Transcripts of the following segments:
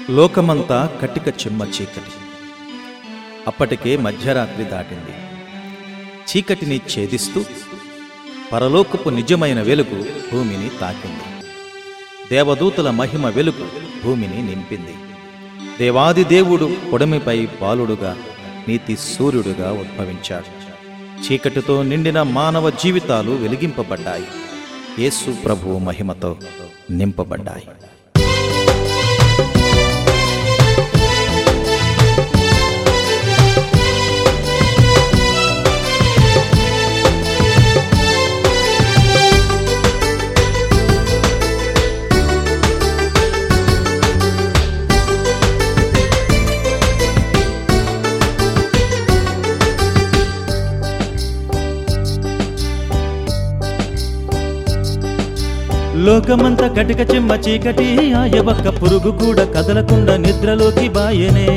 లోకమంతా కటిక చిమ్మ చీకటి అప్పటికే మధ్యరాత్రి దాటింది చీకటిని ఛేదిస్తూ పరలోకపు నిజమైన వెలుగు భూమిని తాకింది దేవదూతల మహిమ వెలుగు భూమిని నింపింది దేవాది దేవుడు పొడమిపై బాలుడుగా నీతి సూర్యుడుగా ఉద్భవించాడు చీకటితో నిండిన మానవ జీవితాలు వెలిగింపబడ్డాయి యేసు ప్రభువు మహిమతో నింపబడ్డాయి లోకమంతా కటిక చిమ్మ చీకటి ఆయవక్క పురుగు కూడా కదలకుండా నిద్రలోకి బాయనే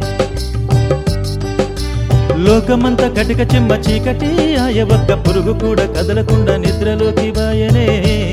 లోకమంతా కటిక చిమ్మ చీకటి ఆయవక్క పురుగు కూడా కదలకుండా నిద్రలోకి బాయనే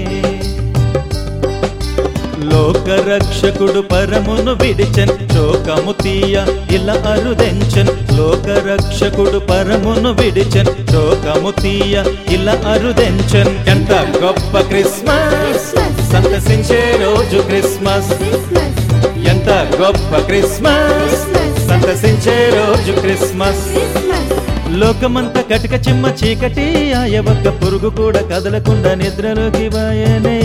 లోకరక్షకుడు పరమును విడిచెన్ శోకము తీయ ఇలా అరుదెంచెన్ లోకరక్షకుడు పరమును విడిచెన్ శోకము తీయ ఇలా అరుదెంచెన్ ఎంత గొప్ప క్రిస్మస్ సంతసించే రోజు క్రిస్మస్ ఎంత గొప్ప క్రిస్మస్ సంతసించే రోజు క్రిస్మస్ లోకమంతా కటిక చిమ్మ చీకటి ఆయవక్క పురుగు కూడా కదలకుండా నిద్రలోకి బాయనే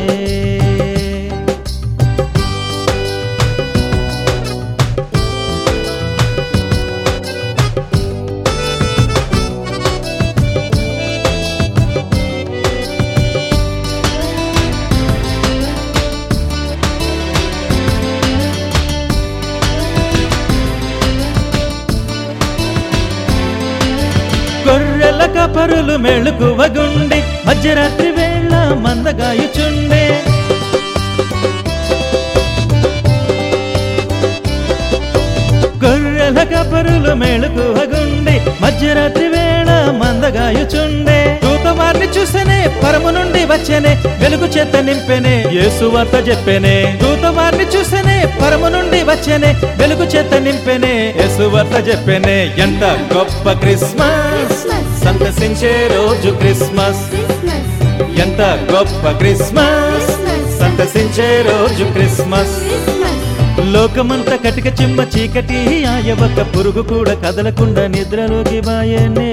గొర్రెల కపరులు మెళుకువగుండి మధ్యరాత్రి వేళ మందగాయుచుండే గొర్రెల కపరులు మెళుకువగుండి మధ్యరాత్రి వేళ మందగాయుచుండే దూతమార్ని చూసెనే పరము నుండి వచ్చెనే వెలుగు చేత నింపెనే యేసు వార్త చెప్పెనే దూతమార్ని చూసెనే పరము నుండి వచ్చెనే వెలుగు చేత నింపెనే యేసు వార్త చెప్పెనే ఎంత గొప్ప క్రిస్మస్ సంతసించే రోజు క్రిస్మస్ ఎంత గొప్ప క్రిస్మస్ సంతసించే రోజు క్రిస్మస్ లోకమంతా కటిక చిమ్మ చీకటి ఆయవక్క పురుగు కూడా కదలకుండా నిద్రలోకి బాయనే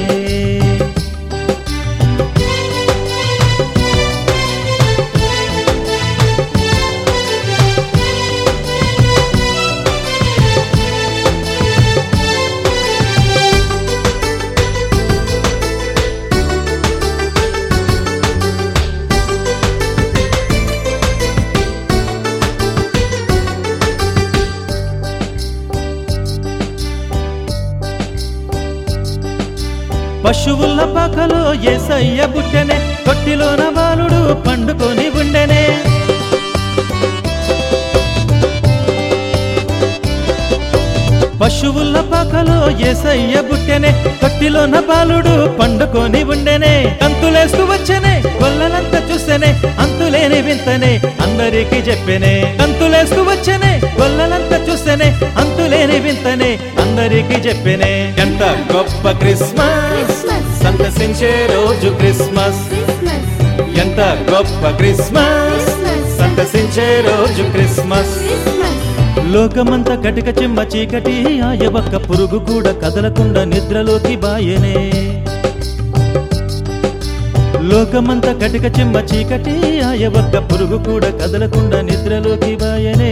పశువుల పాకలో ఏసయ్య బుట్టెనే తొట్టిలోన బాలుడు పండుకొని ఉండెనే పశువుల పాకలో ఏసయ్య బుట్టెనే తొట్టిలోన బాలుడు పండుకొని ఉండెనే కంతులేస్తూ వచ్చెనే గొల్లలంతా చూసెనే అంతులేని వింతనే అందరికీ చెప్పెనే కంతులేస్తూ వచ్చెనే గొల్లలంతా చూసెనే అంతులేని వింతనే అందరికీ చెప్పెనే ఎంత గొప్ప క్రిస్మస్ సంతసించే రోజు క్రిస్మస్ ఎంత గొప్ప క్రిస్మస్ సంతసించే రోజు క్రిస్మస్ లోకమంతా కటిక చిమ్మ చీకటి ఆయవక్క పురుగు కూడా కదలకుండా నిద్రలోకి బాయనే లోకమంతా కటిక చిమ్మ చీకటి ఆయవక్క పురుగు కూడా కదలకుండా నిద్రలోకి బాయనే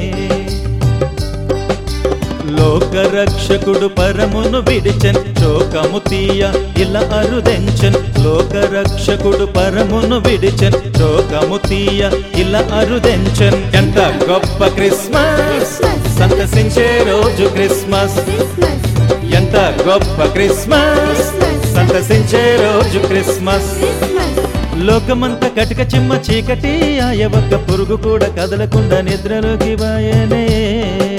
లోకరక్షకుడు పరమును విడిచెన్ శోకము తీయ ఇలా అరుదెంచెన్ లోకరక్షకుడు పరమును విడిచెన్ శోకము తీయ ఇలా అరుదెంచెన్ ఎంత గొప్ప క్రిస్మస్ సంతసించే రోజు క్రిస్మస్ ఎంత గొప్ప క్రిస్మస్ సంతసించే రోజు క్రిస్మస్ లోకమంతా కటిక చిమ్మ చీకటి ఆయవక్క పురుగు కూడా కదలకుండా నిద్రలోకి బాయనే